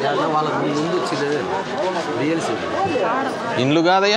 అన్న వాళ్ళకి ముందు వచ్చింది రియల్సీ ఇండ్లు కాదయ్యా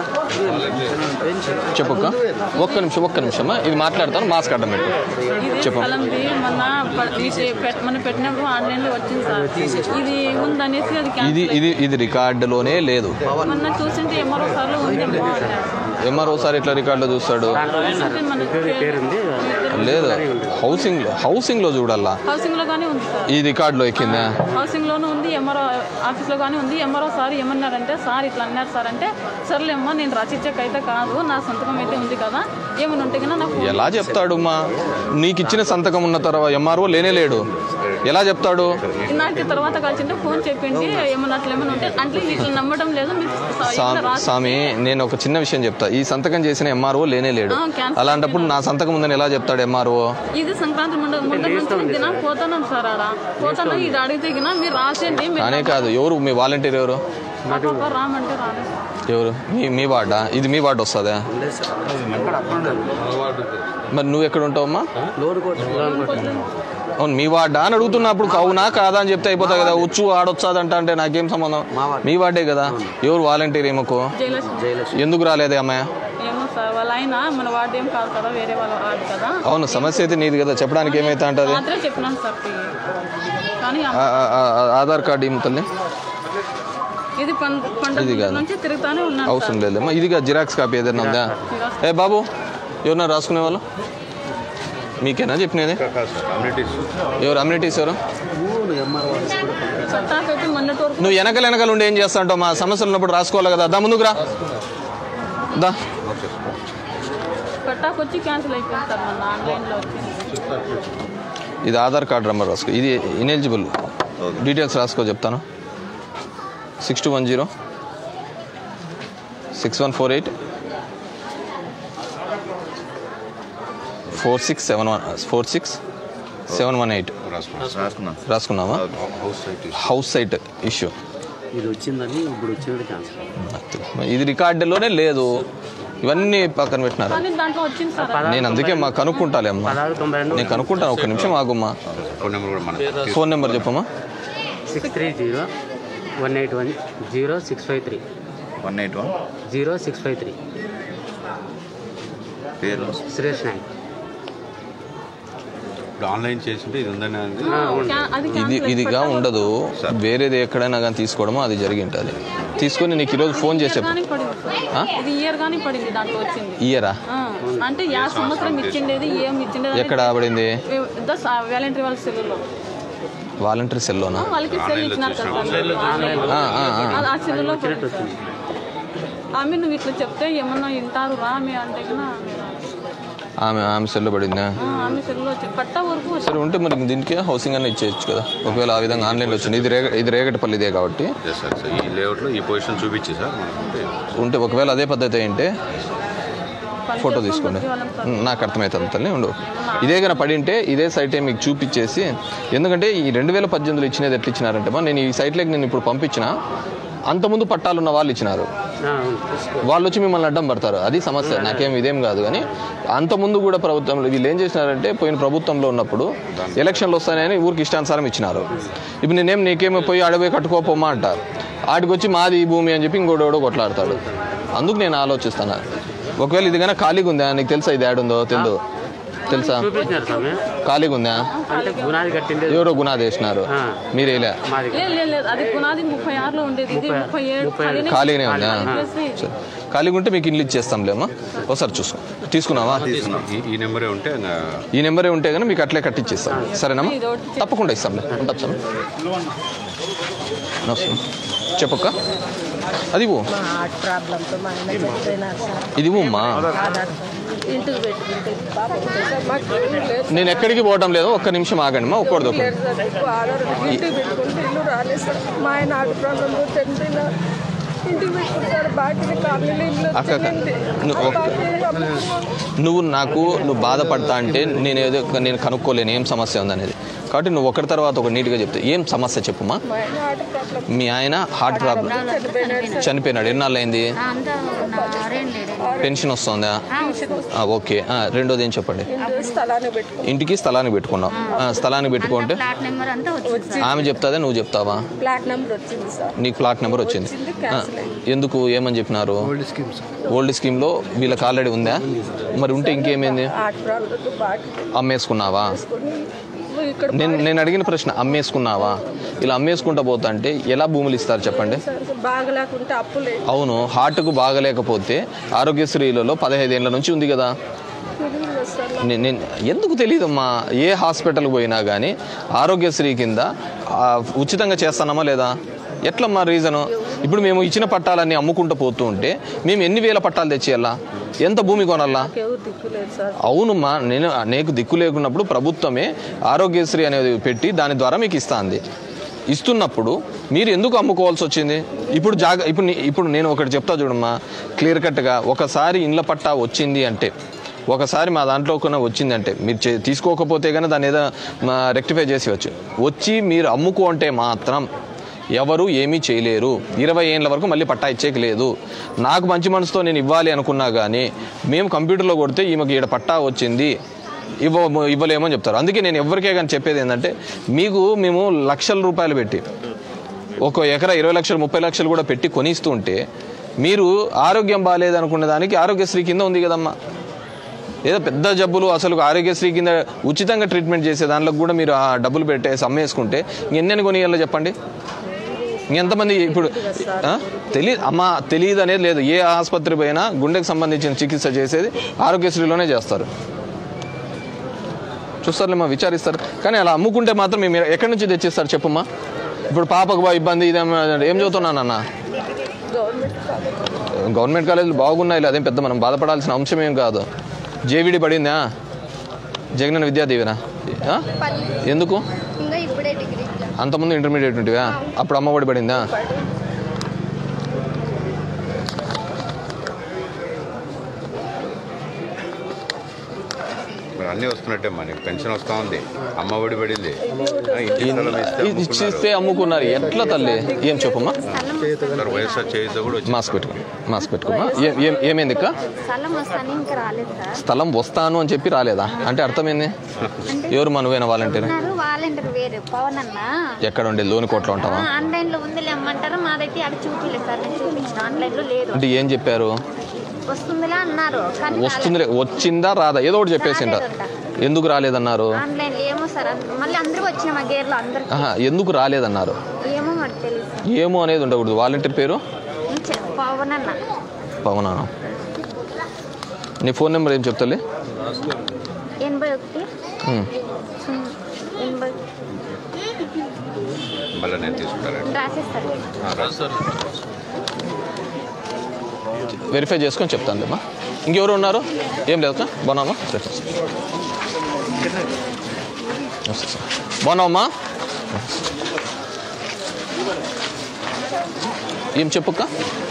చెప్పక్క ఒక్క నిమిషం ఒక్క నిమిషం ఇది మాట్లాడతాను మాస్క్ అడ్డం పెట్టు ఇది చెప్పు. స్థలంది మొన్న ప- ఇది పెట్- మనం పెట్టినప్పుడు ఆన్లైన్ లో వచ్చింది సార్ ఇది ఉందనేసి అది ఇది క్యాన్సిల్ ఇది ఇది రికార్డులోనే లేదు మొన్న చూసింటే ఎంఆర్ఓ సార్లు ఉంది ఎంఆర్ఓ సార్ ఇట్లా రికార్డులో చూస్తాడు అంటే మన లేదు హౌసింగ్ లో హౌసింగ్ లో చూడాలా హౌసింగ్ లో గానీ ఉంది సార్ ఈ రికార్డులో ఎక్కిందా హౌసింగ్ లోనే ఉంది ఎంఆర్ఓ ఆఫీస్ లో గానీ ఉంది ఎంఆర్ఓ సార్ ఏమన్నారంటే సార్ ఇట్లా అన్నారు సార్ అంటే సర్లేమ్మా నేను రచించకైతే కాదు నా సంతకం అయితే ఉంది కదా ఏమైనా ఉంటే కన్నా నాకు ఎలా చెప్తాడు మా నీకు ఇచ్చిన సంతకం ఉన్న తర్వాత ఎంఆర్ఓ లేనే లేడు ఎలా చెప్తాడు నాకు తర్వాత కలిసింటే ఫోన్ చెప్పింది ఏమన్నా అట్లా ఏమైనా ఉంటే అంటే ఇట్లా నమ్మడం లేదు మీరు సా- సా- ఇట్లా రాసి స్వామి నేను ఒక చిన్న విషయం చెప్తా ఈ సంతకం చేసిన ఎంఆర్ఓ లేనే లేడు ఆ, cancel అలాంటప్పుడు నా సంతకం ఉందని ఎలా చెప్తాడు ఎంఆర్ఓ ఇది సంక్రాంతి ముందు ముందు నుంచి దిన పోతున్నాం సార్ ఆడ పోతాను ఇది అడిగితే గిన మీరు రాసేయండి మీరు కానే కాదు ఎవరు మీ వాలంటీర్ ఎవరు మా పాప రామంటే రాలేదు సార్. ఎవరు మీ మీ వార్డా ఇది మీ వార్డు వస్తుందా మరి నువ్వు ఎక్కడ ఉంటావమ్మా లోన్ కొట్టి అవును మీ వార్డా అని అడుగుతున్నప్పుడు అవునా కాదా అని చెప్తే అయిపోతాయి కదా వచ్చు ఆడొచ్చాదంట అంటే నాకేం సంబంధం మా వార్డు. మీ వార్డే కదా ఎవరు వాలంటీర్ ఏమకు జయలక్ష్మి జయలక్ష్మి ఎందుకు రాలేదే అమ్మాయి ఏమో సార్ వాళ్ళ ఆయన మన వార్డు ఏం కాదు కదా వేరే వాళ్ళ వార్డు కదా అవును సమస్య అయితే నీది కదా చెప్పడానికి ఏమైతే అంటది మాత్రమే చెప్పినాను సార్ కానీ ఆ, ఆ, ఆ, ఆధార్ కార్డు ఏమి తల్లి ఇది పండ- పండుగ ఇది కాదు. నుంచి తిరుగుతానే ఉన్నాను అవసరం లేదమ్మా ఇదిగా జిరాక్స్ కాపీ ఏదైనా ఉందా ఏ బాబు ఎవరన్నా రాసుకునే వాళ్ళు మీకేనా చెప్పినది ఎవరు అమ్యూనిటీస్ ఎవరు ఎంఆర్ఓ చట్టాకైతే మొన్నటి వరకు నువ్వు వెనకలు వెనకలు ఉండి ఏం చేస్తా అంటావు మా సమస్యలు ఉన్నప్పుడు రాసుకోవాలి కదా దా ముందుకు రా దా కట్టాకు వచ్చి క్యాన్సిల్ అయిపోయింది సార్ మొన్న ఆన్లైన్లో వచ్చి ఇది ఆధార్ కార్డు నెంబర్ రాసుకో ఇది ఇనెలిజిబుల్ డీటెయిల్స్ రాసుకో చెప్తాను six two one zero six one four eight four six seven one four six seven one eight రాసుకున్నాం రాసుకున్నావా house site house site issue ఇది వచ్చిందని ఇప్పుడు వచ్చినది క్యాన్సర్ ఇది రికార్డులోనే లేదు ఇవన్నీ పక్కన పెట్టినారు కానీ దాంట్లో వచ్చింది సార్ నేను అందుకే మా కనుక్కుంటాలే అమ్మా పదహారు తొంభై రెండు నేను కనుక్కుంటాను ఒక్క నిమిషం ఆగుమ్మా ఫోన్ నెంబర్ కూడా మన ఫోన్ నెంబర్ చెప్పమ్మా six three zero one eight one zero six five three one eight one zero six five three పేరు సురేష్ నాయక్ ఇప్పుడు ఆన్లైన్ చేసింటే ఇది ఉందని అనేది క్యా- అది ఇది cancel ఇదిగా అయిపోయింది. ఉండదు వేరేది ఎక్కడైనా కానీ తీసుకోవడమో అది జరిగి ఉంటుంది తీసుకొని నీకు ఈరోజు ఫోన్ చేసి చెప్పు కానీ పడింది సార్. ఇది ఇయర్ గానీ పడింది దాంట్లో వచ్చింది ఇయరా ఆ, అంటే యా సంవత్సరం ఇచ్చిండేది ఏం ఇచ్చిండేది ఎక్కడ పడింది వాలంటరీ వాళ్ళ సెల్లులో వాలంటరీ సెల్లోనా వాళ్ళకి సెల్ ఇచ్చినారు కదా సార్ ఆన్లైన్ ఆ, ఆ, ఆ. అది ఆ సెల్లులో పడింది సార్. ఆమె నువ్వు ఇట్లా చెప్తే ఏమన్నా వింటారు రా ఆమె అంటే కన్నా ఆమె ఆమె సెల్లో పడిందా ఆ, ఆమె సెల్లులో వచ్చి పట్ట వరకు వచ్చింది. సరే ఉంటే మరి దీనికి హౌసింగ్ అన్న ఇచ్చేయచ్చు కదా ఒకవేళ ఆ విధంగా ఆన్లైన్లో వచ్చింది ఇది రేగ ఇది రేగటపల్లిదే కాబట్టి ఎస్ సార్ సార్ ఈ లేఅవుట్లో ఈ పొజిషన్ చూపించి సార్ మనకుంటే ఉంటే ఒకవేళ అదే పద్ధతి ఏంటే పని ఫోటో చేసుకొని తీసుకోండి బతికేవాళ్ళం సార్. ఉమ్, నాకు అర్థమవుతుంది తల్లి ఉండు ఇదే కన్నా పడింటే ఇదే సైటే మీకు చూపించేసి ఎందుకంటే ఈ రెండు వేల పద్దెనిమిదిలో ఇచ్చినది ఎట్లా ఇచ్చినారంటే మా నేను ఈ సైట్లోకి నేను ఇప్పుడు పంపించిన అంతకుముందు పట్టాలున్న వాళ్ళు ఇచ్చినారు వాళ్ళు వచ్చి మిమ్మల్ని అడ్డం పడతారు అది సమస్య నాకేం ఇదేం కాదు కానీ అంతకుముందు కూడా ప్రభుత్వంలో వీళ్ళు ఏం చేసినారంటే పోయిన ప్రభుత్వంలో ఉన్నప్పుడు ఎలక్షన్లు వస్తాయని ఊరికి ఇష్టానుసారం ఇచ్చినారు ఇప్పుడు నేనేం నీకేమో పోయి అడవి కట్టుకోపోమా అంటారు ఆడికి వచ్చి మాది ఈ భూమి అని చెప్పి ఇంకోడోడో కొట్లాడతాడు అందుకు నేను ఆలోచిస్తాను ఒకవేళ ఇది కన్నా ఖాళీగా ఉందా నీకు తెలుసా ఇది యాడ్ ఉందో తెలియదు తెలుసా చూపించినారు స్వామి ఖాళీగా ఉందా అంటే గుణాది కట్టిండే ఎవరో గుణాది వేసినారు మీరేలే మాది లేదు లేదు లేదు అది పునాది ముప్పై ఆరులో ఉండేది ఇది ముప్పై ఏడు ఖాళీనే ఖాళీగానే ఉందా చేసి సరే. ఖాళీగా ఉంటే మీకు ఇల్లు ఇచ్చేస్తాంలేమ్మా ఒకసారి చూసుకో తీసుకున్నావా ఈ ఈ నెంబరే ఉంటే ఇంకా ఈ నెంబరే ఉంటే కానీ మీకు అట్లే కట్టిచ్చేస్తాం సరేనమ్మా ఇది ఒకటి తప్పకుండా ఇస్తాంలే ఉంటాం సార్ నమస్తే చెప్పక్క అది ఇవ్వు మా హార్ట్ ప్రాబ్లంతో మా ఆయన చనిపోయినారు సార్ ఇది ఇవ్వమ్మా ఆధార్ ఇంటికి పెట్టుకుంటే పాప ఉంటే సార్ మాకు ఏమీ లేదు నేను ఎక్కడికి పోవటం లేదు ఒక్క నిమిషం ఆగండి మా ఒక్కడిది ఒక్క లేదు సార్ ఎక్కువ ఆధార్ ఇంటికి పెట్టుకుంటే ఇల్లు రాలేదు సార్ మా ఆయన హార్ట్ ప్రాబ్లంతో చనిపోయినారు ఇంటికి పెట్టుకుంటారు బాకీ కాలనీలో ఇల్లు అక్క, అక్క. వచ్చింది నువ్వు ఒక్క- బాకీ అమ్ముకున్నాం. నువ్వు నాకు నువ్వు బాధపడతా అంటే నేను ఏదో నేను కనుక్కోలేను ఏం సమస్య ఉందనేది కాబట్టి నువ్వు ఒకటి తర్వాత ఒక నీట్గా చెప్తే ఏం సమస్య చెప్పుమా మా ఆయన హార్ట్ ప్రాబ్లం మీ ఆయన హార్ట్ ప్రాబ్లం చనిపోయినారు సార్ చనిపోయినాడు ఎన్నాళ్ళు అయింది అంతా నా ఆరేం లేడు పెన్షన్ వస్తుందా ఆ, ఓకే ఆ, రెండోది ఏం చెప్పండి ఇంటి స్థలాన్ని పెట్టుకో ఇంటికి స్థలాన్ని పెట్టుకున్నావు ఆ, స్థలాన్ని పెట్టుకుంటే ఫ్లాట్ నెంబర్ అంతా వచ్చింది ఆమె చెప్తాదా నువ్వు చెప్తావా ఫ్లాట్ నెంబర్ వచ్చింది సార్ నీకు ఫ్లాట్ నెంబర్ వచ్చింది వచ్చింది ఆ, క్యాన్సిల్ అయింది ఎందుకు ఏమని చెప్పినారు ఓల్డ్ స్కీమ్లో వీళ్ళకి ఆల్రెడీ ఉందా మరి ఉంటే ఇంకేమైంది ఆట ప్రాంతంతో బాటి అమ్మేసుకున్నావా తీసుకొని ఇక్కడ నేను నేను అడిగిన ప్రశ్న అమ్మేసుకున్నావా ఇలా అమ్మేసుకుంటా పోతా అంటే ఎలా భూములు ఇస్తారు చెప్పండి సార్ బాగా లేకుంటే అప్పులే అవును హార్ట్కు బాగలేకపోతే ఆరోగ్యశ్రీలలో పదహైదు ఏళ్ళ నుంచి ఉంది కదా తెలియదు సార్ నే- నేను ఎందుకు తెలియదమ్మా ఏ హాస్పిటల్కి పోయినా కానీ ఆరోగ్యశ్రీ కింద ఆ, ఉచితంగా చేస్తానమా లేదా ఎట్లమ్మా రీజను ఇప్పుడు మేము ఇచ్చిన పట్టాలన్నీ అమ్ముకుంటూ పోతూ ఉంటే మేము ఎన్ని వేల పట్టాలు తెచ్చేయాలా ఎంత భూమి కొనాలా ఎవరు దిక్కులేదు సార్ అవునమ్మా నేను నీకు దిక్కు లేకున్నప్పుడు ప్రభుత్వమే ఆరోగ్యశ్రీ అనేది పెట్టి దాని ద్వారా మీకు ఇస్తాంది ఇస్తున్నప్పుడు మీరు ఎందుకు అమ్ముకోవాల్సి వచ్చింది ఇప్పుడు జాగ ఇప్పుడు నీ- ఇప్పుడు నేను ఒకటి చెప్తా చూడమ్మా క్లియర్ కట్గా ఒకసారి ఇండ్ల పట్టా వచ్చింది అంటే ఒకసారి మా దాంట్లో కొన్ని వచ్చింది అంటే మీరు చే- తీసుకోకపోతే కానీ దాన్ని ఏదో రెక్టిఫై చేసి వచ్చు వచ్చి మీరు అమ్ముకో అంటే మాత్రం ఎవరు ఏమీ చేయలేరు ఇరవై ఏళ్ళ వరకు మళ్ళీ పట్టా ఇచ్చేకి లేదు నాకు మంచి మనసుతో నేను ఇవ్వాలి అనుకున్నా కానీ మేము కంప్యూటర్లో కొడితే ఈమెకి ఈడ పట్టా వచ్చింది ఇవ్వ ఇవ్వలేమని చెప్తారు అందుకే నేను ఎవరికే కానీ చెప్పేది ఏంటంటే మీకు మేము లక్షల రూపాయలు పెట్టి ఒక ఎకరా ఇరవై లక్షలు ముప్పై లక్షలు కూడా పెట్టి కొనిస్తూ ఉంటే మీరు ఆరోగ్యం బాగాలేదు అనుకునే దానికి ఆరోగ్యశ్రీ కింద ఉంది కదమ్మా ఏదో పెద్ద జబ్బులు అసలు ఆరోగ్యశ్రీ కింద ఉచితంగా ట్రీట్మెంట్ చేసే దాంట్లో కూడా మీరు ఆ డబ్బులు పెట్టేసి అమ్మేసుకుంటే ఎన్నెన్ని కొనియాలో చెప్పండి ఎంతమంది ఇప్పుడు తెలియదు అమ్మ తెలియదు అనేది లేదు ఏ ఆసుపత్రి పోయినా గుండెకి సంబంధించిన చికిత్స చేసేది ఆరోగ్యశ్రీలోనే చేస్తారు చూస్తారులేమ్మా విచారిస్తారు కానీ అలా అమ్ముకుంటే మాత్రం మేము ఎక్కడి నుంచి తెచ్చిస్తారు చెప్పమ్మా ఇప్పుడు పాపకు బా ఇబ్బంది ఇదేమో ఏం చదువుతున్నానన్న గవర్నమెంట్ కాదు గవర్నమెంట్ కాలేజీలు బాగున్నాయి అదేం పెద్ద మనం బాధపడాల్సిన అంశం ఏం కాదు జేవిడి పడిందా జగనన్న విద్యా దీవెన ఆ? ఎందుకు ఇంకా ఇప్పుడే డిగ్రీ అంతకుముందు ఇంటర్మీడియట్ ఉంటివా అప్పుడు అమ్మఒడి పడిందా మరి అన్నీ వస్తున్నట్టే మనకి పెన్షన్ వస్తూ ఉంది అమ్మ ఒడి పడింది ఆ, ఇంటి స్థలం ఇస్తే ఇది ఇచ్చిస్తే అమ్ముకున్నారు ఎట్లా తల్లి ఏం చెప్పమ్మా అమ్ముకున్నారు. వైఎస్ఆర్ చేయుత కూడా వచ్చింది మాస్క్ పెట్టుకో మాస్క్ పెట్టుకోమా ఏం ఏం ఏమైంది ఇక్క స్థలం వస్తాను ఇంకా రాలేదు సార్ స్థలం వస్తాను అని చెప్పి రాలేదా అంటే అర్థమైంది ఎవరు మనవేనా వాలంటీర్ ఉన్నారు వాలంటీర్ వేరు పవన్ అన్న ఎక్కడ ఉండే లోని కోట్లో ఉంటావా ఆన్లైన్ లో ఉందిలే అమ్మంటారు మాదైతే అది చూపిలేదు సార్ నేను చూపించిన ఆన్లైన్ లో లేదు అంటే ఏం చెప్పారు వస్తుందిలే అన్నారు కానీ వస్తుంది వచ్చిందా రాదా ఏదో ఒకటి చెప్పేసింటారు ఎందుకు రాలేదన్నారు ఆన్లైన్ ఏమో సార్ అన్- మళ్ళీ అందరూ వచ్చిన మా గేర్లో అందరు ఆహా, ఎందుకు రాలేదన్నారు ఏమో మాకు తెలుసు ఏమో అనేది ఉండకూడదు వాలంటీర్ పేరు నేను చె- పవన్ అన్న పవనా నీ ఫోన్ నెంబర్ ఏం చెప్తాలే ఎనభై ఒకటి ఉమ్. సున్నా- ఎనభై మళ్ళీ నేను తీసుకుంటాను రాసేస్తారు వెరిఫై చేసుకొని చెప్తాను లేమ్మా ఇంకెవరు ఉన్నారు ఏం లేదు అక్క? బాగున్నావమ్మా రేపు వస్తా. వస్తా సార్. బాగున్నావమ్మా ఏం చెప్పుక్క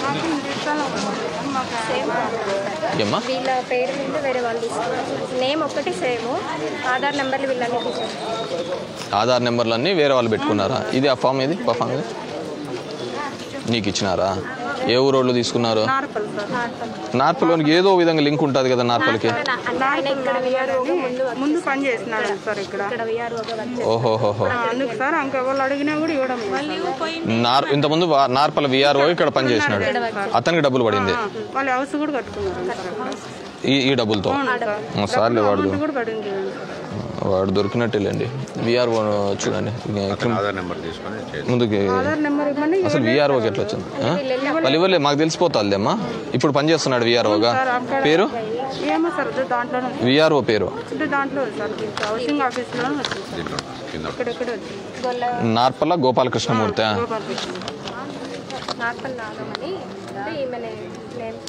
ఏమ్మా వీళ్ళ పేరు మీద వేరే వాళ్ళు తీసుకున్నారు నేమ్ ఒకటి సేమ్ ఆధార్ నెంబర్లు వీళ్ళని ఆధార్ నెంబర్లన్నీ వేరే వాళ్ళు పెట్టుకున్నారా ఇది ఆ ఫామ్ ఇది ఆ ఫామ్ ఇది నీకు ఇచ్చినారా ఏ ఊరోళ్ళు తీసుకున్నారు నార్పల్లోనికి ఏదో విధంగా లింక్ ఉంటుంది కదా నార్పల్కి ఆయన ఇక్కడ విఆర్ఓగా ముందు ముందు పని చేసినాడు సార్ ఇక్కడ ఇక్కడ విఆర్ఓగా వర్క్ ఓహోహోహో ఆ, అందుకు సార్ ఇంకెవరు అడిగినా కూడా ఇవ్వడం లేదు సార్. నార్ ఇంతకుముందు వా- నార్పల్ విఆర్ఓ ఇక్కడ పనిచేసినాడు అతనికి డబ్బులు పడింది ఆ, వాళ్ళు హౌస్ కూడా కట్టుకున్నారు సార్ ఈ ఈ డబ్బులతో అవును సార్. సార్లే వాడు అమౌంట్ కూడా పడింది వాడు దొరికినట్టేలేండి విఆర్ఓ చూడండి ఇక ఆధార్ నెంబర్ తీసుకొని చేయండి ముందుకి ఆధార్ నెంబర్ ఇవ్వండి అసలు విఆర్ఓకి ఎట్లా వచ్చింది ఆ? వాళ్ళు ఇవ్వలే మాకు తెలిసిపోతుంది అమ్మా ఇప్పుడు పని చేస్తున్నాడు విఆర్ఓగా సార్ అక్కడ పేరు ఏమో సార్ అదే దాంట్లోనే ఉంది. విఆర్ఓ పేరు అంటే దాంట్లో ఉంది సార్ దీంట్లో హౌసింగ్ ఆఫీస్లోనే వచ్చింది సార్ దీంట్లో కింద ఇక్కడెక్కడ వచ్చింది నార్పల్ల గోపాలకృష్ణమూర్తి గోపాల్ కృష్ణ. నార్పల్ నాగమని అంటే ఈమె నేమ్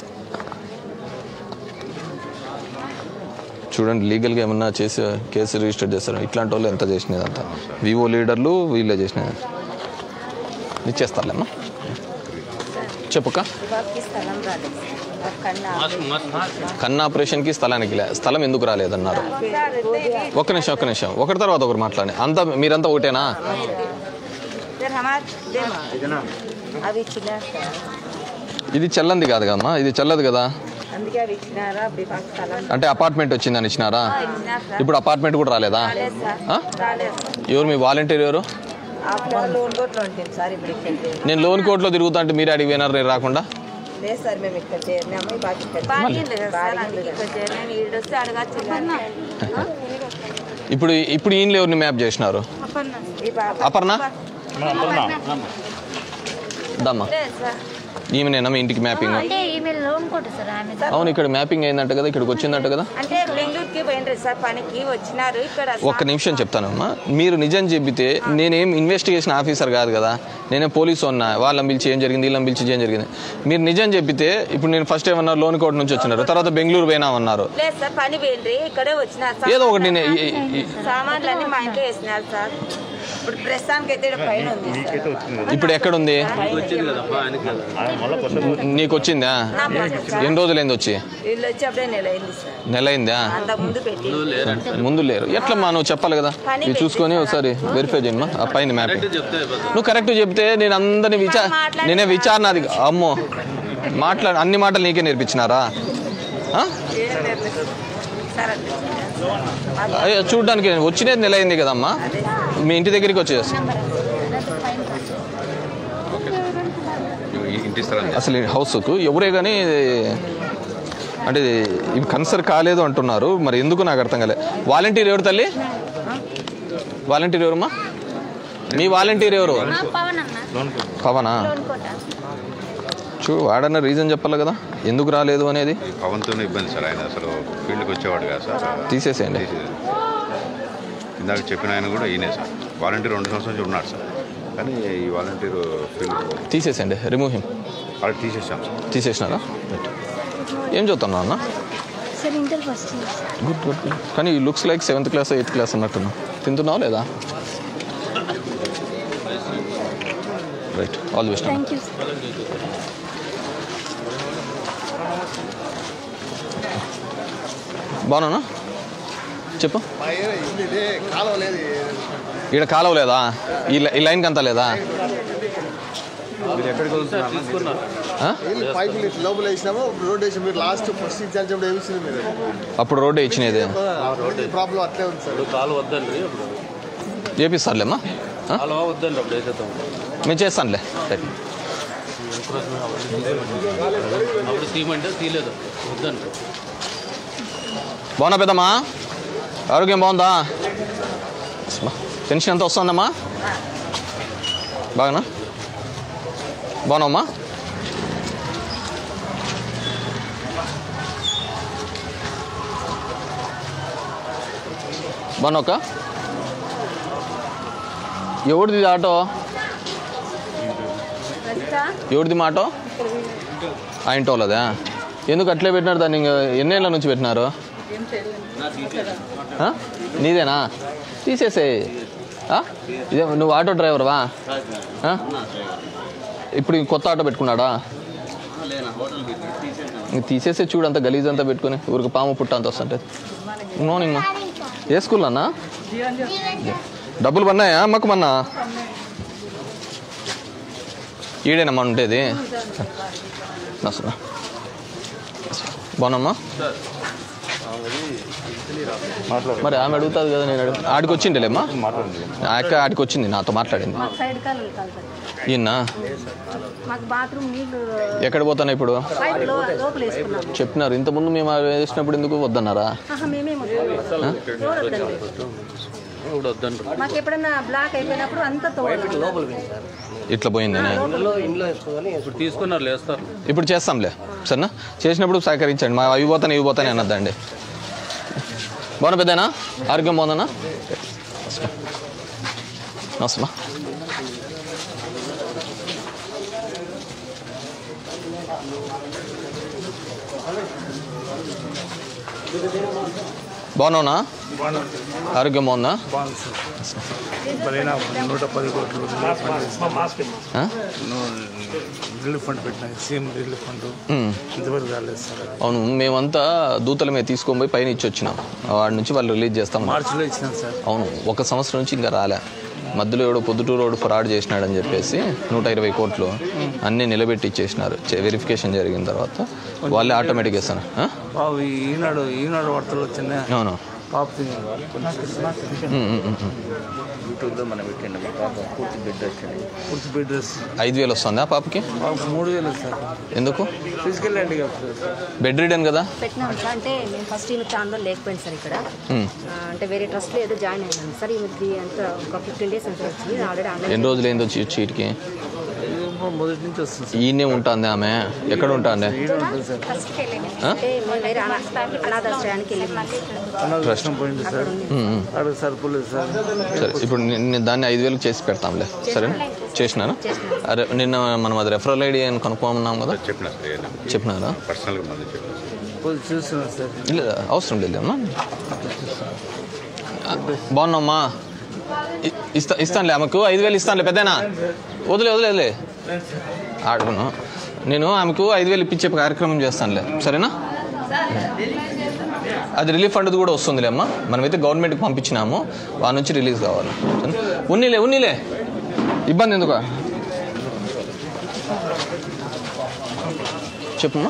చూడండి లీగల్గా ఏమన్నా చేసి కేసు రిజిస్టర్ చేస్తారు ఇట్లాంటి వాళ్ళు ఎంత చేసినది అంతా వివో లీడర్లు వీళ్ళే చేసినది ఇచ్చేస్తారులేమ్మా చెప్పుక బాబుకి స్థలం రాలేదు కన్నా ఆపరేషన్కి స్థలానికి లే స్థలం ఎందుకు రాలేదన్నారు ఒక్క నిమిషం ఒక్క నిమిషం ఒకటి తర్వాత ఒకరు మాట్లాడి అంతా మీరంతా ఒకటేనా అవి చిన్న ఇది చల్లంది కాదు కదమ్మా ఇది చల్లదు కదా అందుకే అవి ఇచ్చినారు అప్పుడు మాకు స్థలం అంటే అపార్ట్మెంట్ వచ్చిందని ఇచ్చినారా ఇచ్చినారు సార్ ఇప్పుడు అపార్ట్మెంట్ కూడా రాలేదా రాలేదు సార్ ఆ? రాలేదు సార్ ఎవరు మీ వాలంటీర్ ఎవరు అప్పుడు లోన్ కోట్లో ఉంటుంది సార్ ఇప్పుడు ఇక్కడ లేదు. నేను లోన్ కోర్టులో తిరుగుతా అంటే మీరు అడిగి పోయినారు నేను రాకుండా లేదు సార్ మేము ఇక్కడ చేరినాము ఈ బాగా ఇక్కడ బాగింది కదా సార్ అందుకే ఇక్కడ చేరినాము ఈడు వస్తే అడగచ్చు ఇప్పుడు ఇప్పుడు ఈయనలు ఎవరిని మ్యాప్ చేసినారు ఈ బాబా అపర్ణ దమ్మా లేదు సార్ ఈమెనేనా మీ ఇంటికి మ్యాపింగ్ అంటే ఈమె లోన్ కొట్టు సార్ ఆమె అవును ఇక్కడ మ్యాపింగ్ అయిందంట కదా ఇక్కడికి వచ్చిందంట కదా అంటే బెంగళూరుకి పోయినారు సార్ పనికి వచ్చినారు ఇక్కడ ఒక్క నిమిషం చెప్తానమ్మా మీరు నిజం చెబితే నేనేం ఇన్వెస్టిగేషన్ ఆఫీసర్ కాదు కదా నేనే పోలీసు ఉన్నా వాళ్ళని పిలిచి ఏం జరిగింది వీళ్ళని పిలిచి ఏం జరిగింది మీరు నిజం చెప్పితే ఇప్పుడు నేను ఫస్ట్ ఏమన్నారు లోన్ కోర్టు నుంచి వచ్చినారు తర్వాత బెంగళూరు పోయినామన్నారు లేదు సార్ పని పోయిండ్రి ఇక్కడే వచ్చినారు సార్ ఏదో ఒకటి నేను ఈ- ఈ- సామాన్లన్నీ మా ఇంట్లో వేసినారు సార్ ఇప్పుడు ప్రస్తుతానికి అయితే ఈడ పైన ఉంది సార్ ఇప్పుడు ఎక్కడుంది వచ్చింది కదమ్మా ఆయనకి కదా నీకు వచ్చిందా నాకు వచ్చింది సార్. ఎన్ని రోజులైంది వచ్చి వీళ్ళు వచ్చి అప్పుడే నెల అయింది సార్ నెల అయిందా అంతకు ముందు పెట్టి ముందు లేరు ఎట్లమ్మా నువ్వు చెప్పాలి కదా ఇది చూసుకొని ఒకసారి వెరిఫై చేయమ్మా ఆ పైన మ్యాపింగ్ చెప్తే అయిపోతుంది. నువ్వు కరెక్ట్ చెప్తే నేను అందరిని విచార నేనే విచారణ అది అమ్మో మాట్లా అన్ని మాటలు నీకే నేర్పించినారా ఆ? ఏం లేదు సార్ అంటే అయ్యో చూడడానికి వచ్చినది నెల అయింది కదమ్మా మీ ఇంటి దగ్గరికి వచ్చేసి ఇంటి స్థలం అసలు ఈ హౌస్కు ఎవరే కానీ అంటే ఇవి కన్సర్ కాలేదు అంటున్నారు మరి ఎందుకు నాకు అర్థం కాలేదు వాలంటీర్ ఎవరు తల్లి వాలంటీర్ ఎవరమ్మా మీ వాలంటీర్ ఎవరు పవన్ అన్న పవనా లోన్ కొట్ట చూ వాడన్న రీజన్ చెప్పాలి కదా ఎందుకు రాలేదు అనేది పవన్తోనే ఇబ్బంది సార్ ఆయన అసలు ఫీల్డ్కి వచ్చేవాడు కదా సార్ తీసేసేయండి తీసేది. ఇందాక చెప్పిన ఆయన కూడా ఈయనే సార్ వాలంటీర్ రెండు సంవత్సరాల నుంచి ఉన్నాడు సార్ కానీ ఈ వాలంటీర్ ఫీల్డ్ తీసేసేయండి రిమూవ్ హిమ్ వాళ్ళు తీసేసాం సార్ తీసేసినారా Right. ఏం చదువుతున్నావు అన్న sir inter first good good good కానీ ఈ looks like seventh class eighth class అన్నట్టున్నా తింటున్నావు లేదా right all the best thank you బాగున్నా చెప్పు ఈడ కాలువ లేదా ఈ లై- ఈ లైన్కి అంతా లేదా ఆ? పైపులు ఇట్లా లోపల వేసినాము రోడ్ వేసి మీరు లాస్ట్ ఫస్ట్ ఇచ్చాల్సినప్పుడు ఏమి ఇచ్చింది మీరు అప్పుడు రోడ్డు ఇచ్చినది ప్రాబ్లం అట్లే ఉంది సార్ కాలు వద్దండి అప్పుడు చేపిస్తారులేమ్మా ఆ? కాలువ వద్దండి అప్పుడు వేసేద్దాం నేను చేస్తానులే రైట్ అప్పుడు తీయమంటే తీయలేదు వద్దండి బాగున్నా పెద్దమ్మా ఆరోగ్యం బాగుందా అస్మా. టెన్షన్ ఎంత వస్తుందమ్మా బాగానా బాగున్నావమ్మా బాగున్నావుక ఎవరిది ఇది ఆటో ఎవరిది మా ఆటో ఆ ఇంటి వాళ్ళదా ఎందుకు అట్లే పెట్టినారు దాన్ని ఇంకా ఎన్నేళ్ళ నుంచి పెట్టినారు ఆ? నీదేనా తీసేసే ఇదే నువ్వు ఆటో డ్రైవర్వా ఆ? ఇప్పుడు ఈ కొత్త ఆటో పెట్టుకున్నాడా ఇంక తీసేసే చూడు అంత గలీజ్ అంతా పెట్టుకొని ఊరికి పాము పుట్ట అంత వస్తుంటుంది గుడ్ మార్నింగ్ మా ఏ స్కూల్ అన్నా డబ్బులు పన్నాయా అమ్మకు మన్నా ఈడేనమ్మా ఉండేది నస్తున్నా బాగున్నామ్మా మరి ఆమె అడుగుతుంది కదా నేను అడుగు ఆడికి వచ్చిండేలేమ్మా ఆ అక్క ఆడికి వచ్చింది నాతో మాట్లాడింది మాకు సైడ్ కాలు కలుగుతుంది ఈయన మాకు బాత్రూమ్ నీళ్లు ఎక్కడ పోతాను ఇప్పుడు పైప్ లో లోపల వేసుకున్నాము చెప్పినారు ఇంతకుముందు మేము వేసినప్పుడు ఎందుకు వద్దన్నారా ఆహా, మేమేమో రోడ్ వద్దండి. ఇప్పుడు వద్దండి మాకు ఎప్పుడన్నా బ్లాక్ అయిపోయినప్పుడు అంతా తోవాలి ఇట్లా పోయింది ఇప్పుడు తీసుకున్నారు లేస్తారు ఇప్పుడు చేస్తాంలే సరేనా చేసినప్పుడు సహకరించండి మా అవి పోతాను ఇవి పోతానే అనొద్దండి బాగున్నా పెద్దనా ఆరోగ్యం బాగుందన్నా నమస్తే బాగున్నావునా ఆరోగ్యం బాగుందా నూట పది కోట్లు ఆ? రిలీఫ్ ఫండ్ పెట్టినా సీఎం రిలీఫ్ ఫండ్ ఉమ్. ఇంతవరకు రాలేదు సార్ అవును మేమంతా దూతల మీద తీసుకొని పోయి పైన ఇచ్చి వచ్చినాం వాడి నుంచి వాళ్ళు రిలీజ్ చేస్తాం మార్చిలో ఇచ్చినాం సార్ అవును ఒక సంవత్సరం నుంచి ఇంకా రాలే మధ్యలో ఎవడో పొద్దుటూరు రోడ్డు ఫ్రాడ్ చేసినాడని చెప్పేసి నూట ఇరవై కోట్లు అన్నీ నిలబెట్టి ఇచ్చేసినారు వెరిఫికేషన్ జరిగిన తర్వాత వాళ్ళే ఆటోమేటిక్ ఇస్తాను బాబు ఈనాడు ఈనాడు వార్తలు వచ్చిందా అవును పాప ఉమ్, ఉమ్, ఉమ్, ఉమ్. యూట్యూబ్లో మనం పెట్టండి మా పాప పూర్తి బిడ్డ వచ్చింది పూర్తి బెడ్ రెస్ట్ ఐదు వేలు వస్తుందా పాపకి పాప మూడు వేలు సార్ ఎందుకు తీసుకెళ్ళండి సార్ బెడ్ రీడన్ కదా పెట్టినాం సార్ అంటే నేను ఫస్ట్ ఈమె ఛానల్లో లేకపోయింది సార్ ఇక్కడ ఉమ్. ఆ, అంటే వేరే ట్రస్ట్లో ఏదో జాయిన్ అయినాను సార్ ఈమెది అంత ఒక ఫిఫ్టీన్ డేస్ అంతా వచ్చింది ఆల్రెడీ ఆన్లైన్ ఎన్ని రోజులు ఏందో వచ్చి చీటికి మొదటి నుంచి వస్తుంది ఈయనే ఉంటుంది ఆమె ఎక్కడ ఉంటుంది ఫస్ట్కి వెళ్ళాను ఆ? అంటే మేము వేరే అనా అనాథాశ్రయానికి వెళ్ళింది అనాథాశ్రమం పోయింది సార్ ఉమ్, ఉమ్. అక్కడ సరిపోలేదు సార్ సరే ఇప్పుడు నేను నేను దాన్ని ఐదు వేలకు చేసి పెడతాంలే సరేనా చేసినాను అరే నిన్న మనం అది రెఫరల్ ఐడి అని కనుక్కోమన్నాం కదా చెప్పిన సార్ ఏదైనా చెప్పినారా పర్సనల్గా మంది చెప్పిన సార్ పోయి చూస్తున్నాను సార్ లేదు అవసరం లేదు అమ్మా బాగున్నామ్మా ఇ- ఇస్తా ఇస్తానులే ఆమెకు ఐదు వేలు ఇస్తానులే పెద్దనా వదిలే వదిలే వదిలే ఆడుకును నేను ఆమెకు ఐదు వేలు ఇప్పించే కార్యక్రమం చేస్తానులే సరేనా అది రిలీఫ్ ఫండ్ కూడా వస్తుందిలే అమ్మా మనమైతే గవర్నమెంట్కి పంపించినాము వాళ్ళ నుంచి రిలీజ్ కావాలి సరేనా? ఉన్నీలే ఉన్నీలే ఇబ్బంది ఎందుకు చెప్పమ్మా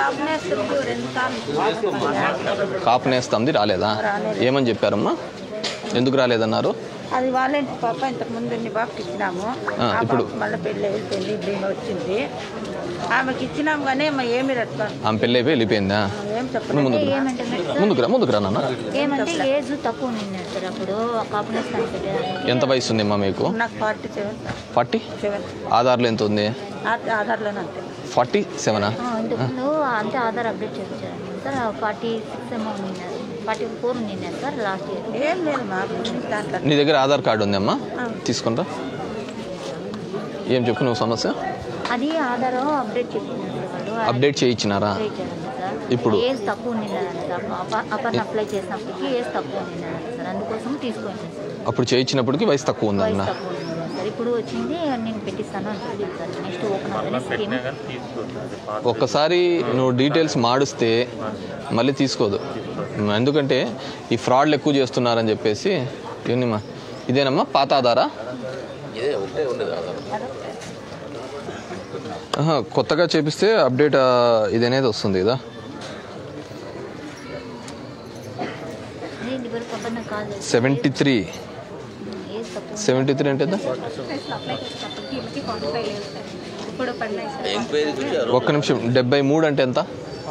కాపు నేస్తుంది రాలేదా ఏమని చెప్పారమ్మా ఎందుకు రాలేదన్నారు అది వాళ్ళేంటి పాప ఇంతకు ముందు ఇన్ని బాబుకి ఇచ్చినాము ఆ, ఆ ఇప్పుడు- పాప మళ్ళీ పెళ్ళి అయిపోయింది ఇప్పుడు ఈమె వచ్చింది ఆమెకి ఇచ్చినాం కానీ ఆమె ఏమి రెస్పాన్స్ ఆమె పెళ్ళి అయిపోయి వెళ్ళిపోయిందా ఏం నువ్వు ముందుకు రా. ఏమంటే మేడం ముందుకు రా ముందుకు రా నాన్న ఏమంటే ఏజ్ తక్కువ ఉండింది సార్ అప్పుడు కాపునెస్ కనిపెట్టేదానికి ఎంత వయసు ఉందమ్మా మీకు నాకు ఫార్టీ సెవెన్ ఫార్టీ సెవెన్ ఆధార్లో ఎంత ఉంది ఆధార్లోనే అంతే ఫార్టీ సెవెనా ఇంతకుముందు అంతే ఆధార్ అప్డేట్ చేయించారు సార్ ఫార్టీ సిక్స్ ఏమో ఉండినారు ఫార్టీ ఫోర్ ఉండినారు సార్ లాస్ట్ ఇయర్ ఏం లేదు మాకు దాంట్లో నీ దగ్గర ఆధార్ కార్డు ఉందమ్మా తీసుకుంటా ఏం చెప్పు నువ్వు సమస్య అది ఆధార్ అప్డేట్ చేయించారు సార్ వాళ్ళు అప్డేట్ చేయించినారా చేయించారంట సార్ ఇప్పుడు? ఏజ్ తక్కువ ఉండిందంట సార్ అప- అపర్ణ అప్లై చేసినప్పటికి ఏజ్ తక్కువ ఉండిందంట సార్ అందుకోసం తీసుకొని సార్ అప్పుడు చేయించినప్పటికి వయసు తక్కువ వయసు ఉందన్న తక్కువ ఉండింది సార్ ఇప్పుడు వచ్చింది నేను పెట్టిస్తాను అని చెప్తారు నెక్స్ట్ ఓపెన్ అవుతుంది స్కీమ్ ఒక్కసారి నువ్వు డీటెయిల్స్ మాడిస్తే మళ్ళీ తీసుకోదు ఎందుకంటే ఈ ఫ్రాడ్లు ఎక్కువ చేస్తున్నారని చెప్పేసి ఇవన్నీమా ఇదేనమ్మా పాత ఆధారా ఇదే ఒకటే ఉండేది ఆధారం ఆహా, కొత్తగా చేపిస్తే అప్డేట్ ఆ, ఇది అనేది వస్తుంది కదా నేను ఇవరకు అపర్ణ కాల్ చేసి సెవెంటీ త్రీ ఏజ్ తక్కువ సెవెంటీ త్రీ అంటే ఎంత? అప్లై చేసినప్పటికి ఇప్పటికి ఫార్టీ ఫైవ్ లేదు సార్ ఇప్పుడు పడినాయి సార్ ఎంక్వైరీ గురించి ఒక్క నిమిషం డెబ్బై మూడు అంటే ఎంత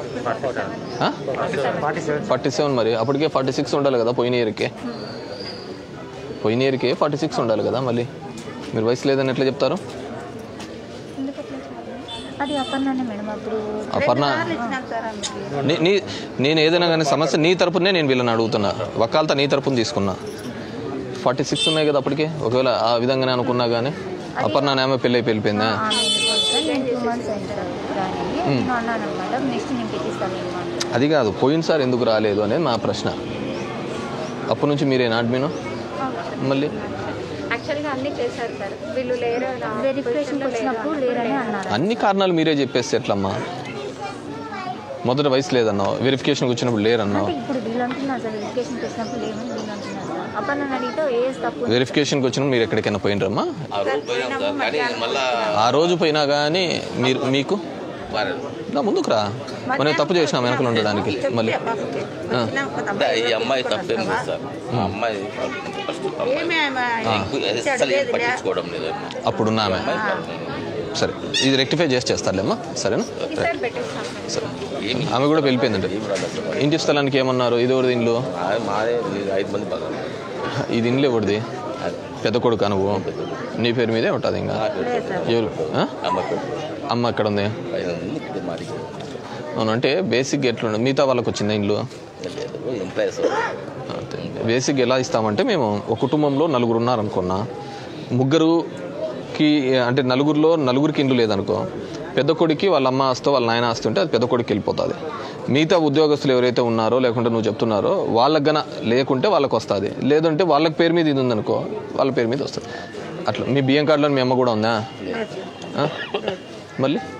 ఫార్టీ సెవెన్ మరి అప్పటికే ఫార్టీ సిక్స్ ఉండాలి కదా పోయిన ఇయర్కే పోయిన ఇయర్కే ఫార్టీ సిక్స్ ఉండాలి కదా మళ్ళీ మీరు వయసు లేదని ఎట్లా చెప్తారు ఎందుకు అప్లై చేయాలి? అది అపర్ణనే మేడం అప్పుడు అపర్ణ ఇచ్చినాం సార్ ఆమెకి నీ నీ నేను ఏదైనా కానీ సమస్య నీ తరపునే నేను వీళ్ళని అడుగుతున్నా వకాలతో నీ తరపున తీసుకున్నా ఫార్టీ సిక్స్ ఉన్నాయి కదా అప్పటికే ఒకవేళ ఆ విధంగానే అనుకున్నా కానీ అపర్ణ ఆమె పెళ్ళి అయిపోయి వెళ్ళిపోయిందా ఆమె వెళ్ళిపోయింది సార్ నేను టూ మంత్స్ అయింది సార్ రాని నేను అన్నాను అనమాట నెక్స్ట్ నేను పెట్టిస్తాను నేను అంటే అది కాదు పోయినసారి ఎందుకు రాలేదు అనేది మా ప్రశ్న అప్పటి నుంచి మీరేనా అడ్మిన్ మళ్ళీ యాక్చువల్గా అన్నీ చేశారు సార్ వీళ్ళు లేరు వెరిఫికేషన్కి వచ్చినప్పుడు లేరని అన్నారు అన్ని కారణాలు మీరే చెప్పేస్తే ఎట్లమ్మా మొదట వయసు లేదన్నావు వెరిఫికేషన్కి వచ్చినప్పుడు లేరన్నావు అంటే ఇప్పుడు వీళ్ళు అంటున్నారు సార్ వెరిఫికేషన్కి వచ్చినప్పుడు లేమని వీళ్ళు అంటున్నారు సార్ అపర్ణ అడిగితే ఏజ్ తక్కువ వెరిఫికేషన్కి వచ్చినప్పుడు మీరు ఎక్కడికైనా పోయినరమ్మా ఆ రోజు పోయినాం సార్ కానీ మళ్ళా ఆ రోజు పోయినా కానీ మీరు మీకు మారారు నా ముందుకు రా మనం తప్పు చేసినాం వెనకలు ఉండడానికి మళ్ళీ ఆ. అంటే ఈ అమ్మాయి తప్పేం లేదు సార్ ఆ అమ్మాయి ఫస్ట్ ఏమి ఆమె అది అసలు ఏం పట్టించుకోవడం లేదు అప్పుడున్న ఆమె సరే ఇది రెక్టిఫై చేసి చేస్తారులేమ్మా సరేనా ఈసారి పెట్టిస్తాం సరే ఆమె కూడా వెళ్ళిపోయిందండి ఇంటి స్థలానికి ఏమన్నారు ఇది ఎవరిది ఇంట్లో ఆ మాదే ఐదు మంది బాగా ఇది ఇంట్లో ఎవరిది పెద్ద కొడుకు నువ్వు నీ పేరు మీదే ఉంటుంది ఇంకా ఎవరు ఆ? అమ్మ ఎక్కడ ఉంది మాది అవును అంటే బేసిక్ ఎట్లుండే మిగతా వాళ్ళకి వచ్చిందా ఇంట్లో ఎంప్లాయీస్ బేసిక్ ఎలా ఇస్తామంటే మేము ఒక కుటుంబంలో నలుగురు ఉన్నారనుకున్నా ముగ్గురుకి అంటే నలుగురిలో నలుగురికి ఇండ్లు లేదనుకో పెద్ద కొడుకి వాళ్ళ అమ్మ ఆస్తో వాళ్ళ నాయన ఆస్తి ఉంటే అది పెద్ద కొడుకు వెళ్ళిపోతుంది మిగతా ఉద్యోగస్తులు ఎవరైతే ఉన్నారో లేకుంటే నువ్వు చెప్తున్నారో వాళ్ళకి గన లేకుంటే వాళ్ళకి వస్తుంది లేదంటే వాళ్ళకి పేరు మీద ఇది ఉందనుకో వాళ్ళ పేరు మీద వస్తుంది అట్లా మీ బియ్యం కార్డులో మీ అమ్మ కూడా ఉందా ఆ? మళ్ళీ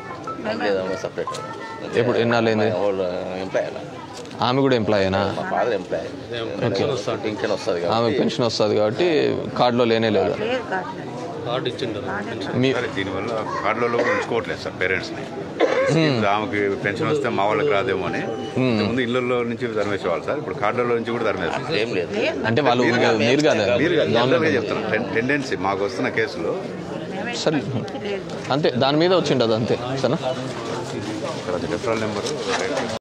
లేదమ్మా సపరేట్ ఎప్పుడు ఎన్నాళ్ళు అయింది వాళ్ళు ఎంప్లాయ్ అలా ఆమె కూడా ఎంప్లాయేనా మా ఫాదర్ ఎంప్లాయ్ ఓకే పింఛన్ వస్తుంది ఆమె కాబట్టి పెన్షన్ వస్తుంది కాబట్టి కార్డులో లేనే లేదు కార్డు ఇచ్చిండు మీ- దీనివల్ల కార్డులలో కూడా ఉంచుకోవట్లేదు సార్ పేరెంట్స్ని ఆమెకి పెన్షన్ వస్తే మా వాళ్ళకి రాదేమో అని ముందు ఇళ్ళల్లో నుంచి తరిమేసేవాళ్ళు సార్ ఇప్పుడు కార్డులలో నుంచి కూడా తరిమేస్తారు ఏం లేదు అంటే వాళ్ళు మీరు కాదు మీరు కాదు గవర్నమెంట్ జనరల్గా చెప్తున్నా టెండెన్సీ మాకు వస్తున్న కేసులో సరే అంతే దాని మీద వచ్చిండదు అంతే సరేనా రెఫరల్ నెంబరు